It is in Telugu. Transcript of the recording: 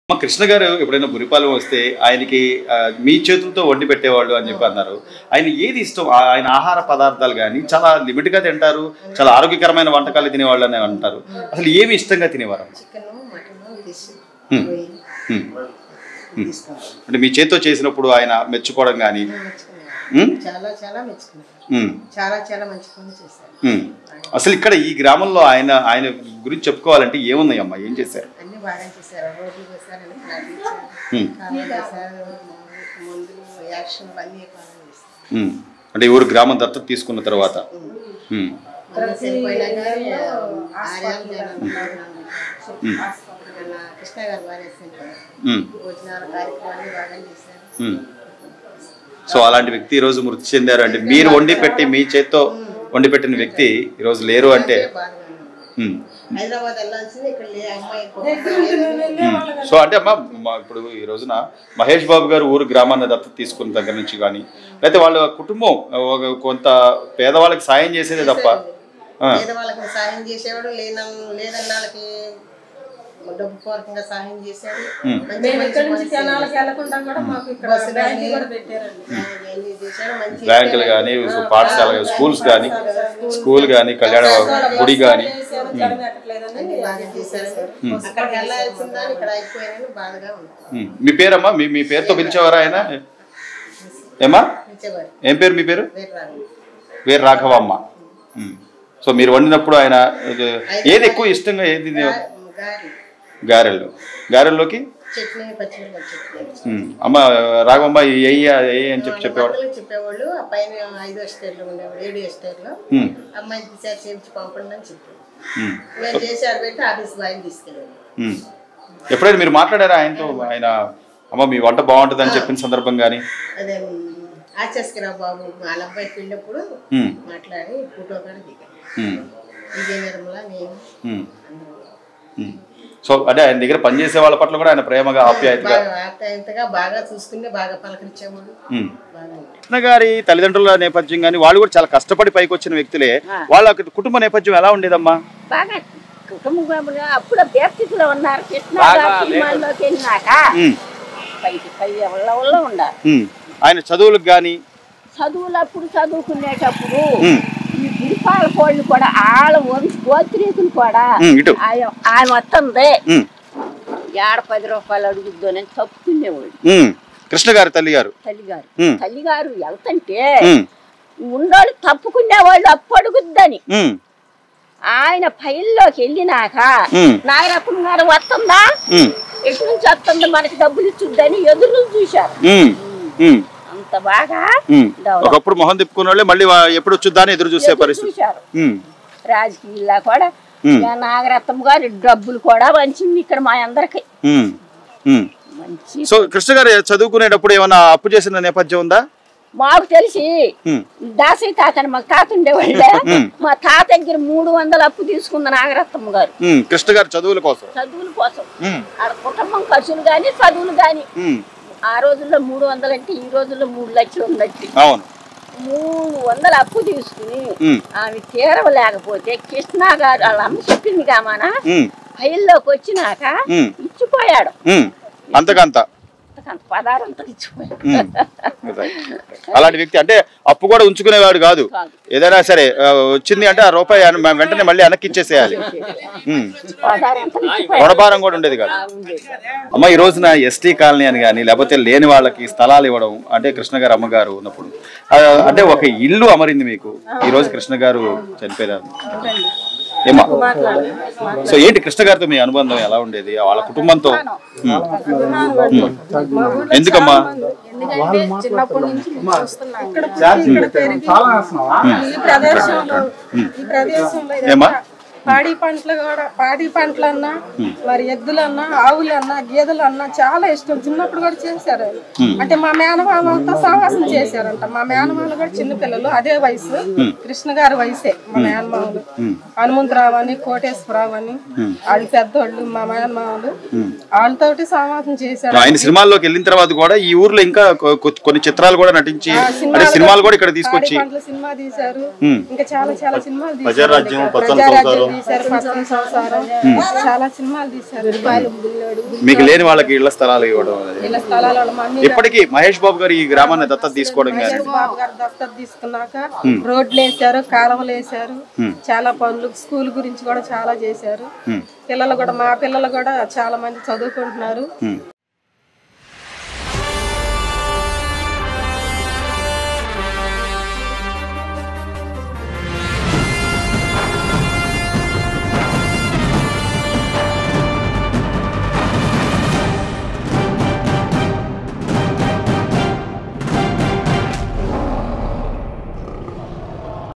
మా కృష్ణ గారు ఎప్పుడైనా బురిపాలెం వస్తే ఆయనకి ఆ, మీ చేతులతో వండి పెట్టేవాళ్ళు అని చెప్పి అన్నారు ఆయన ఏది ఇష్టం ఆ- ఆయన ఆహార పదార్థాలు కానీ చాలా లిమిట్గా తింటారు చాలా ఆరోగ్యకరమైన వంటకాలు తినేవాళ్ళు అని అంటారు అసలు ఏమి ఇష్టంగా తినేవారు చికెన్ మటన్ ఫిష్ హ్మ్. హ్మ్. హ్మ్. అంటే మీ చేతితో చేసినప్పుడు ఆయన మెచ్చుకోవడం కానీ హ్మ్? చాలా చాలా మెచ్చుకున్నారు హ్మ్. చాలా చాలా మంచి పనులు చేశారు హ్మ్. అసలు ఇక్కడ ఈ గ్రామంలో ఆయన ఆయన గురించి చెప్పుకోవాలంటే ఏమున్నాయి అమ్మా ఏం చేశారు అన్ని బాగా చేశారు రోడ్లు వేశారు అన్ని నాటి ఇచ్చారు హ్మ్. కాలువలు వేశారు మందులు యాక్షన్ అన్నీ బాగా చేశారు హ్మ్. అంటే ఈ ఊరు గ్రామం దత్తత తీసుకున్న తర్వాత హ్మ్. అన్ని చనిపోయినా కానీ ఆర్యాలు జనం మన కృష్ణ గారు బాగా చేశారు హ్మ్. భోజనాల కార్యక్రమాన్ని బాగా చేశారు హ్మ్. సో అలాంటి వ్యక్తి ఈ రోజు మృతి చెందారు అంటే మీరు వండి పెట్టి మీ చేత్తో వండి పెట్టిన వ్యక్తి ఈ రోజు లేరు అంటే బాగా ఉంది. హ్మ్. హైదరాబాద్ వెళ్ళాల్సింది ఇక్కడ లే అమ్మాయి కుటుంబం సో అంటే అమ్మ మా ఇప్పుడు ఈ రోజున మహేష్ బాబు గారు ఊరు గ్రామాన్ని దత్తత తీసుకున్న దగ్గర నుంచి కానీ లేకపోతే వాళ్ళ కుటుంబం ఒక కొంత పేదవాళ్ళకి సాయం చేసేదే తప్ప ఆ, పేద వాళ్ళకి సాయం చేసేవాడు లేన లేదన్న వాళ్ళకి డబ్బు పూర్వకంగా సహాయం చేశాడు హ్మ్. మంచి మేము మంచి ఇక్కడ నుంచి మనిషి. జనాలకు వెళ్లకుండా కూడా మాకు ఇక్కడ బస్సులు బ్యాంక్ అన్నీ కూడా పెట్టారండి ఇవన్నీ చేశాడు మంచి బ్యాంకులు కానీ పాఠశాల స్కూల్స్ కానీ స్కూల్ కానీ కళ్యాణ గుడి కానీ చేశారు, జనం ఎక్కట్లేదని అన్ని బాగా చేశారు అక్కడికి వెళ్ళాల్సిందా ఇక్కడ అయిపోయానని బాధగా ఉంది మీ పేరమ్మా మీ మీ పేరుతో పిలిచేవారా ఆయన ఏమా పిలిచేవారు ఏం పేరు మీ పేరు వేరు రాదు వేరు రాఘవమ్మ ఉమ్. సో మీరు వండినప్పుడు ఆయన ఇది, ఏది ఎక్కువ ఇష్టంగా ఏది తినేవారు? గారి గారెలు గారెల్లోకి చట్నీ పచ్చిమిరపకాయ చట్నీ ఉమ్. అమ్మ రాఘవమ్మ ఏ ఏ అని చెప్పి చెప్పేవాడు వంటలు చెప్పేవాళ్ళు ఆ పైన ఐదో స్టేట్లో ఉండేవాడు ఏడు స్టేట్లో ఉమ్. అమ్మాయి తీసారి చేయించి పంపండి అని చెప్పాడు ఉమ్. మేము చేసి ఆడ పెట్టి ఆఫీస్ బాయ్ తీసుకెళ్ళాడు ఉమ్. ఎప్పుడైనా మీరు మాట్లాడారా ఆయనతో ఆయన అమ్మ మీ వంట బాగుంటుంది అని చెప్పిన సందర్భం కానీ అదే ఆచాస్కరావు బాబు వాళ్ళ అబ్బాయికి వెళ్ళినప్పుడు ఉమ్. మాట్లాడి ఫోటో కూడా దిగాను ఉమ్. విజయ నిర్మల నేను ఉమ్. అందరూ. ఉమ్. సో అంటే ఆయన దగ్గర పనిచేసే వాళ్ళ పట్ల కూడా ఆయన ప్రేమగా ఆప్యాయతగా బాగా ఆప్యాయంతగా బాగా చూసుకుని బాగా పలకరించేవాడు ఉమ్. బాగా ఉంటాడు. కృష్ణ గారి తల్లిదండ్రుల నేపథ్యం కానీ వాళ్ళు కూడా చాలా కష్టపడి పైకి వచ్చిన వ్యక్తులే వాళ్ళ కుటుంబ నేపథ్యం ఎలా ఉండేదమ్మా బాగా కుటుంబంలో అప్పుడు బేప్తిలో ఉన్నారు కృష్ణ గారు సినిమాల్లోకి వెళ్ళినాక ఉమ్. పైకి పై ఎవళ్ళ ఉండాలి ఉమ్. ఆయన చదువులకు కానీ చదువులు అప్పుడు చదువుకునేటప్పుడు ఉమ్. ఈ గుడిపాల కోళ్ళు కూడా ఆళ్ళ వంశ గోత్రీకులు కూడా ఉమ్, ఇటు ఆయ- ఆయన వస్తుంది ఉమ్. ఏడ పది రూపాయలు అడుగుద్దని తప్పుకునేవాడు ఉమ్. కృష్ణ గారి తల్లి గారు తల్లిగారు ఉమ్. తల్లిగారు వెళ్తుంటే ఉమ్. ఉండోళ్ళు తప్పుకునేవాళ్ళు అప్పు అడుగుద్దని ఉమ్. ఆయన ఫైల్లోకి వెళ్ళినాక ఉమ్. నాగరత్నం గారు వస్తుందా ఉమ్. ఎటు నుంచి వస్తుంది మనకి డబ్బులు ఇచ్చుద్దని ఎదురు చూశారు ఉమ్. ఉమ్. అంత బాగా ఉమ్. డెవలప్ ఒకప్పుడు మొహం తిప్పుకున్న వాళ్ళే మళ్ళీ వా- ఎప్పుడు వచ్చుద్దా అని ఎదురు చూసే ఎదురు పరిస్థితి చూశారు ఉమ్. రాజకీయాల్లో కూడా ఉమ్. ఇక నాగరత్నం గారు డబ్బులు కూడా పంచింది ఇక్కడ మా అందరికి ఉమ్. ఉమ్. మంచి సో కృష్ణ గారు చదువుకునేటప్పుడు ఏమైనా అప్పు చేసిన నేపథ్యం ఉందా మాకు తెలిసి ఉమ్. దాసరి తాత అని మా తాత ఉండేవాళ్ళే మా తాత దగ్గర మూడు వందలు అప్పు తీసుకుంది నాగరత్నం గారు ఉమ్. కృష్ణ గారి చదువుల కోసం చదువుల కోసం ఉమ్. ఆడ కుటుంబం ఖర్చులు కానీ చదువులు కానీ ఉమ్. ఆ రోజుల్లో మూడు వందలు అంటే ఈ రోజుల్లో మూడు లక్షలు ఉన్నట్టు అవును మూడు వందలు అప్పు తీసుకుని ఉమ్. ఆమె తీరవలేకపోతే కృష్ణ గారు వాళ్ళ అమ్మ చెప్పింది కామాన ఉమ్. ఫైల్లోకి వచ్చినాక ఉమ్. ఇచ్చిపోయాడు ఉమ్. అంతకంత అంత పదారంతా ఇచ్చిపోయాడు ఉమ్. అలాంటి వ్యక్తి అంటే అప్పు కూడా ఉంచుకునేవాడు కాదు కాదు. ఏదైనా సరే ఆ, వచ్చింది అంటే ఆ రూపాయి అన- మ- వెంటనే మళ్ళీ వెనక్కి ఇచ్చేసేయాలి ఉమ్. పదారంతా ఇచ్చిపోయాడు రుణభారం కూడా ఉండేది కాదు ఆ, ఉండేది. అమ్మ ఈ రోజున ఎస్టీ కాలనీ అని కానీ లేకపోతే లేని వాళ్ళకి స్థలాలు ఇవ్వడం అంటే కృష్ణ గారు అమ్మగారు ఉన్నప్పుడు ఆ, అంటే ఒక ఇల్లు అమరింది మీకు ఈ రోజు కృష్ణ గారు చనిపోయారు ఏమా సో ఏంటి కృష్ణ గారితో మీ అనుబంధం ఎలా ఉండేది వాళ్ళ కుటుంబంతో ఉమ్. ఉమ్. ఎందుకమ్మా ఎందుకంటే చిన్నప్పటి నుంచి మేము చూస్తున్నాం ఇక్కడ పుట్టి, ఇక్కడ పెరిగి ఈ ప్రదేశంలో ఈ ప్రదేశంలో ఏమ్మా పాడి పంటలు కూడా పాడి పంటలన్నా మరి ఎద్దులన్నా ఆవులన్నా గేదెలన్నా చాలా ఇష్టం చిన్నప్పుడు కూడా చేశారు ఆయన. అంటే మా మేనమామతో సహవాసం చేశారంట మా మేనమామలు కూడా చిన్న పిల్లలు అదే వయసు కృష్ణ గారి వయసే మా మేనమామలు హనుమంతరావు అని కోటేశ్వరరావు అని వాళ్ళు పెద్దోళ్ళు మా మేనమామలు వాళ్ళతోటి సహవాసం చేశారు ఆయన సినిమాల్లోకి వెళ్ళిన తర్వాత కూడా ఈ ఊర్లో ఇంకా కొ- కొ- కొన్ని చిత్రాలు కూడా నటించి అంటే సినిమాలు కూడా ఇక్కడ తీసుకొచ్చి పాడి పంటల సినిమా తీశారు ఉమ్. ఇంకా చాలా చాలా సినిమాలు తీశారు ప్రజారాజ్యం తీశారు పచ్చని సంసారం చాలా సినిమాలు తీశారు బాలు బుల్లోడు మీకు లేని వాళ్ళకి ఇళ్ల స్థలాలు ఇవ్వడం అనేది. ఇలా స్థలాల వాళ్ళ మమ్మీ ఇప్పటికీ మహేష్ బాబు గారు ఈ గ్రామాన్ని దత్తత తీసుకోవడం కానీ బాబు గారు దత్తత తీసుకున్నాక రోడ్లు వేసారు కాలువలు వేసారు చాలా పనులు స్కూల్ గురించి కూడా చాలా చేశారు పిల్లలు కూడా మా పిల్లలు కూడా చాలా మంది చదువుకుంటున్నారు